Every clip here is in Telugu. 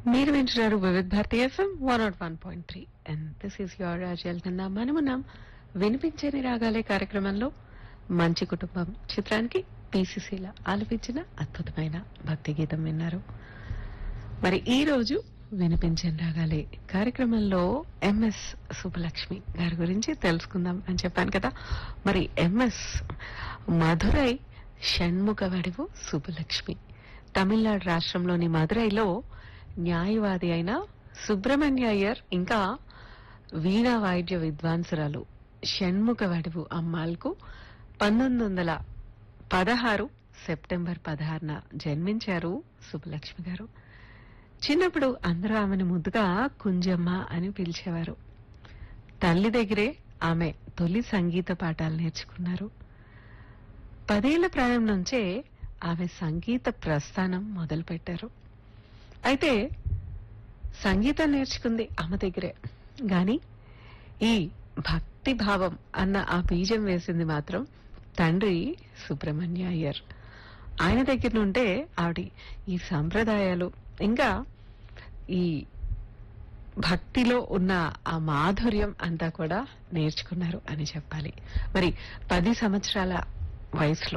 మీరు వింటున్నారు Vividh Bharati FM one nought one point three and this is your రాజల్ కింద మనమున్నాం వినిపించని రాగాలే కార్యక్రమంలో మంచి కుటుంబం చిత్రానికి పీసీసీల ఆలపించిన అద్భుతమైన భక్తి గీతం విన్నారు మరి ఈ రోజు వినిపించని రాగాలే కార్యక్రమంలో ఎంఎస్ సుబ్బలక్ష్మి గారి గురించి తెలుసుకుందాం అని చెప్పాను కదా మరి ఎంఎస్ మధురై షణ్ముఖ వడివు సుబ్బలక్ష్మి తమిళనాడు రాష్ట్రంలోని మదురైలో న్యాయవాది అయిన సుబ్రహ్మణ్య అయ్యర్ ఇంకా వీణా వాయిద్య విద్వాంసురాలు షణ్ముఖ వడివు అమ్మాళ్కు పంతొమ్మిది వందల పదహారు సెప్టెంబర్ పదహారున జన్మించారు సుబ్బలక్ష్మి గారు చిన్నప్పుడు అందరూ ఆమెను ముద్దుగా కుంజమ్మ అని పిలిచేవారు తల్లి దగ్గరే ఆమె తొలి సంగీత పాఠాలు నేర్చుకున్నారు పదేళ్ల ప్రాయం నుంచే ఆమె సంగీత ప్రస్థానం మొదలుపెట్టారు అయితే సంగీతం నేర్చుకుంది ఆమె దగ్గరే గాని ఈ భక్తి భావం అన్న ఆ బీజం వేసింది మాత్రం తండ్రి సుబ్రహ్మణ్య అయ్యర్ ఆయన దగ్గర నుండే ఆవిడ ఈ సంప్రదాయాలు ఇంకా ఈ భక్తిలో ఉన్న ఆ మాధుర్యం అంతా కూడా నేర్చుకున్నారు అని చెప్పాలి మరి పది సంవత్సరాల వయసులో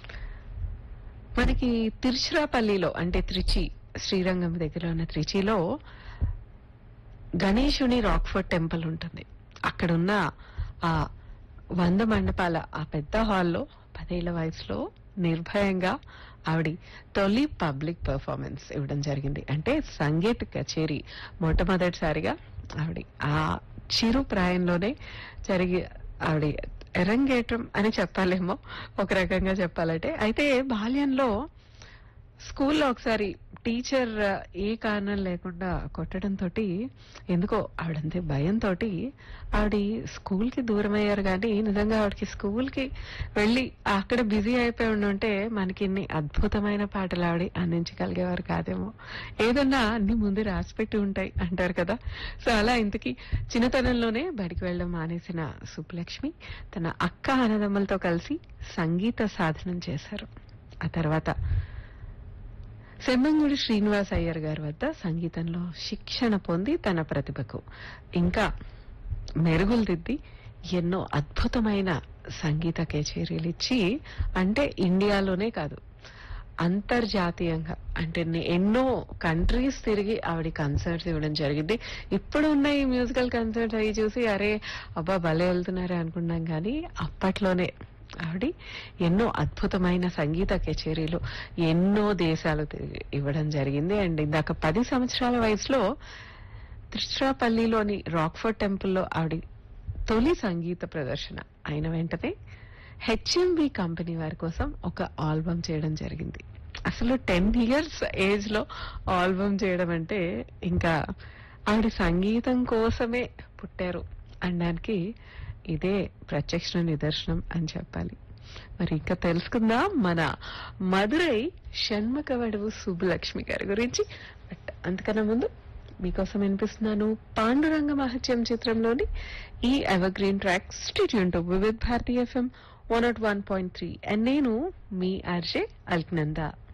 మనకి తిరుచిరాపల్లిలో అంటే త్రిచి శ్రీరంగం దగ్గర ఉన్న త్రిచిలో గణేశుని రాక్ఫోర్డ్ టెంపుల్ ఉంటుంది అక్కడున్న ఆ వంద మండపాల ఆ పెద్ద హాల్లో పదేళ్ల వయసులో నిర్భయంగా ఆవిడ తొలి పబ్లిక్ పెర్ఫార్మెన్స్ ఇవ్వడం జరిగింది అంటే సంగీత కచేరీ మొట్టమొదటిసారిగా ఆవిడ ఆ చిరు ప్రాయంలోనే జరిగి ఆవిడ ఎరంగేట్రం అని చెప్పాలేమో ఒక రకంగా చెప్పాలంటే అయితే బాల్యంలో స్కూల్లో ఒకసారి టీచర్ ఏ కారణం లేకుండా కొట్టడం తోటి ఎందుకో ఆవిడంతే భయంతో ఆవిడ స్కూల్ కి దూరం అయ్యారు కానీ నిజంగా ఆవిడకి స్కూల్ కి వెళ్ళి అక్కడ బిజీ అయిపోయి ఉండుంటే మనకి ఇన్ని అద్భుతమైన పాటలు ఆవిడ అందించగలిగేవారు కాదేమో ఏదన్నా అన్ని ముందు రాసిపెట్టి ఉంటాయి అంటారు కదా సో అలా ఇంతకీ చిన్నతనంలోనే బడికి వెళ్ళడం మానేసిన సుబ్బలక్ష్మి తన అక్క అన్నదమ్ములతో కలిసి సంగీత సాధనం చేశారు ఆ తర్వాత సెమ్మంగుడి శ్రీనివాస్ అయ్యర్ గారి వద్ద సంగీతంలో శిక్షణ పొంది తన ప్రతిభకు ఇంకా మెరుగులు దిద్ది ఎన్నో అద్భుతమైన సంగీత కచేరీలు ఇచ్చి అంటే ఇండియాలోనే కాదు అంతర్జాతీయంగా అంటే నే- ఎన్నో కంట్రీస్ తిరిగి ఆవిడ కన్సర్ట్స్ ఇవ్వడం జరిగింది ఇప్పుడు ఉన్న ఈ మ్యూజికల్ కన్సర్ట్స్ అవి చూసి అరే అబ్బా భలే వెళ్తున్నారే అనుకున్నాం కానీ అప్పట్లోనే ఆవిడ ఎన్నో అద్భుతమైన సంగీత కచేరీలు ఎన్నో దేశాలు తిరిగి ఇవ్వడం జరిగింది అండ్ ఇందాక పది సంవత్సరాల వయసులో త్రిచిరాపల్లిలోని రాక్ఫోర్డ్ టెంపుల్లో ఆవిడ తొలి సంగీత ప్రదర్శన అయిన వెంటనే హెచ్ఎంవి కంపెనీ వారి కోసం ఒక ఆల్బమ్ చేయడం జరిగింది అసలు టెన్ ఇయర్స్ ఏజ్ లో ఆల్బమ్ చేయడం అంటే ఇంకా ఆవిడ సంగీతం కోసమే పుట్టారు అనడానికి ఇదే ప్రత్యక్ష నిదర్శనం అని చెప్పాలి మరి ఇంకా తెలుసుకుందాం మన మధురై షణ్ముఖ వడువు సుబ్బలక్ష్మి గారి గురించి బట్ అంతకన్నా ముందు మీకోసం వినిపిస్తున్నాను పాండురంగ మహత్యం చిత్రంలోని ఈ ever green track stay tuned to Vividh Bharati FM one nought one point three and నేను మీ ఆర్జే అల్క్నందా